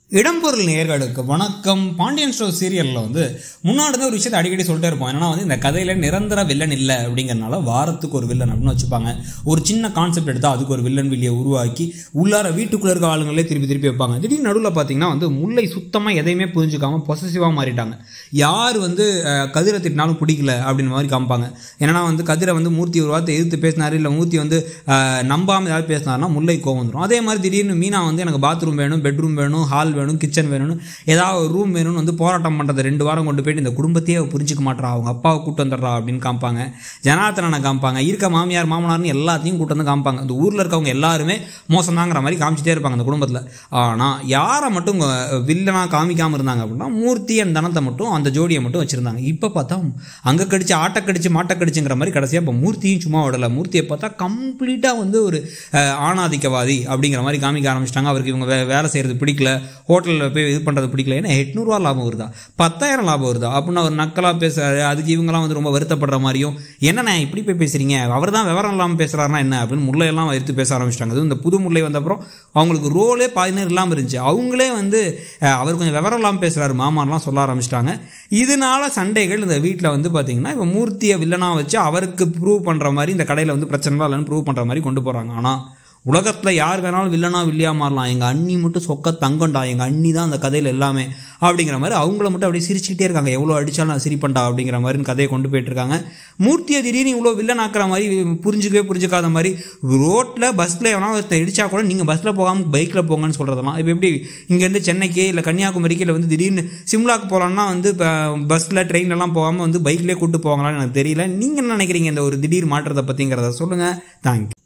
இடம்பொருள் நேர்களுக்கு வணக்கம் பாண்டியன் ஷோ சீரியலில் வந்து முன்னாடி தான் ஒரு விஷயத்தை அடிக்கடி சொல்லிட்டே இருப்போம் என்னன்னா வந்து இந்த கதையில் நிரந்தர வில்லன் இல்லை அப்படிங்கறனால வாரத்துக்கு ஒரு வில்லன் அப்படின்னு வச்சுப்பாங்க ஒரு சின்ன கான்செப்ட் எடுத்தால் அதுக்கு ஒரு வில்லன் வில்லியை உருவாக்கி உள்ளார வீட்டுக்குள்ளே இருக்க ஆளுங்களே திருப்பி திருப்பி வைப்பாங்க திடீர்னு நடுவில் பார்த்தீங்கன்னா வந்து முல்லை சுத்தமாக எதையுமே புரிஞ்சுக்காம பொசசிவாக மாறிட்டாங்க யார் வந்து அஹ், கதிரை திட்டினாலும் பிடிக்கல அப்படின்னு மாதிரி காமிப்பாங்க ஏன்னா வந்து கதிரை வந்து மூர்த்தி ஒரு வார்த்தை எதிர்த்து பேசினாரு இல்லை மூர்த்தி வந்து அஹ், நம்பாம ஏதாவது பேசினாருன்னா முல்லை கோவம் வந்துடும் அதே மாதிரி திடீர்னு மீனா வந்து எனக்கு பாத்ரூம் வேணும் பெட்ரூம் வேணும் ஹால் வேணும் கிச்சன் வேணும்னு ஏதாவது ஒரு ரூம் வேணும்னு வந்து போராட்டம் பண்ணுறது ரெண்டு வாரம் கொண்டு போயிட்டு இந்த குடும்பத்தையே அவ புரிஞ்சுக்க மாட்றா அவங்க அப்பாவை கூட்டு வந்துடுறா அப்படின்னு காமிப்பாங்க ஜனார்த்தனனை காமிப்பாங்க இருக்க மாமியார் மாமனார்னு எல்லாத்தையும் கூட்டு வந்து காமிப்பாங்க இந்த ஊரில் இருக்கவங்க எல்லாருமே மோசம்தாங்கிற மாதிரி காமிச்சிட்டே இருப்பாங்க அந்த குடும்பத்தில் ஆனால் யாரை மட்டும் வில்லனாக காமிக்காமல் இருந்தாங்க அப்படின்னா மூர்த்தி அண்ட் தனத்தை மட்டும் அந்த ஜோடியை மட்டும் வச்சுருந்தாங்க இப்போ பார்த்தா அங்கே கடிச்சு ஆட்டை கடிச்சு மாட்டை கடிச்சுங்கிற மாதிரி கடைசியாக இப்போ மூர்த்தியும் சும்மா விடலை மூர்த்தியை பார்த்தா கம்ப்ளீட்டாக வந்து ஒரு அஹ், ஆணாதிக்கவாதி அப்படிங்கிற மாதிரி காமிக்க ஆரம்பிச்சிட்டாங்க அவருக்கு இவங்க வே வேலை செய்கிறது பிடிக்கல ஹோட்டலில் போய் இது பண்ணுறது பிடிக்கல ஏன்னா எட்நூறுவா லாபம் வருதா பத்தாயிரம் லாபம் வருதா அப்படின்னு அவர் நக்கலாக பேசுறாரு அதுக்கு இவங்கெல்லாம் வந்து ரொம்ப வருத்தப்படுற மாதிரியும் என்னண்ணே இப்படி போய் பேசுறீங்க அவர் தான் விவரம் இல்லாமல் பேசுறாருன்னா என்ன அப்படின்னு முல்லையெல்லாம் எடுத்து பேச ஆரம்பிச்சிட்டாங்க அதுவும் இந்த புது முல்லை வந்த அப்புறம் அவங்களுக்கு ரோலே பாதி நேரம் இல்லாமல் இருந்துச்சு அவங்களே வந்து அஹ், அவர் கொஞ்சம் விவரம் இல்லாமல் பேசுறாரு மாமான்லாம் சொல்ல ஆரம்பிச்சிட்டாங்க இதனால சண்டைகள் இந்த வீட்டில் வந்து பார்த்தீங்கன்னா இப்போ மூர்த்தியை வில்லனாக வச்சு அவருக்கு ப்ரூவ் பண்ணுற மாதிரி இந்த கடையில் வந்து பிரச்சனைலாம் இல்லைன்னு ப்ரூவ் பண்ணுற மாதிரி கொண்டு போகிறாங்க ஆனால் உலகத்தில் யார் வேணாலும் வில்லனா வில்லியா மாறலாம் எங்கள் அண்ணி மட்டும் சொக்க தங்கண்டா எங்கள் அண்ணி தான் அந்த கதையில் எல்லாமே அப்படிங்கிற மாதிரி அவங்கள மட்டும் அப்படியே சிரிச்சுக்கிட்டே இருக்காங்க எவ்வளோ அடித்தாலும் நான் சிரிப்பண்டா அப்படிங்கிற மாதிரி கதையை கொண்டு போயிட்டு இருக்காங்க மூர்த்தியை திடீர்னு இவ்வளோ வில்லன் ஆக்குற மாதிரி புரிஞ்சுக்கவே புரிஞ்சுக்காத மாதிரி ரோட்டில் பஸ்ஸில் எவனா ஒருத்தன் இடிச்சா கூட நீங்கள் பஸ்ஸில் போகாமல் பைக்கில் போங்கன்னு சொல்கிறதெல்லாம் இப்போ எப்படி இங்கேருந்து சென்னைக்கு இல்லை கன்னியாகுமரிக்கு இல்லை வந்து திடீர்னு சிம்லாக்கு போகலான்னா வந்து இப்போ பஸ்ஸில் ட்ரெயின்லலாம் போகாமல் வந்து பைக்லேயே கூட்டு போவாங்களான்னு எனக்கு தெரியல நீங்கள் என்ன நினைக்கிறீங்க இந்த ஒரு திடீர் மாற்றத்தை பற்றிங்கிறத சொல்லுங்கள் தேங்க்யூ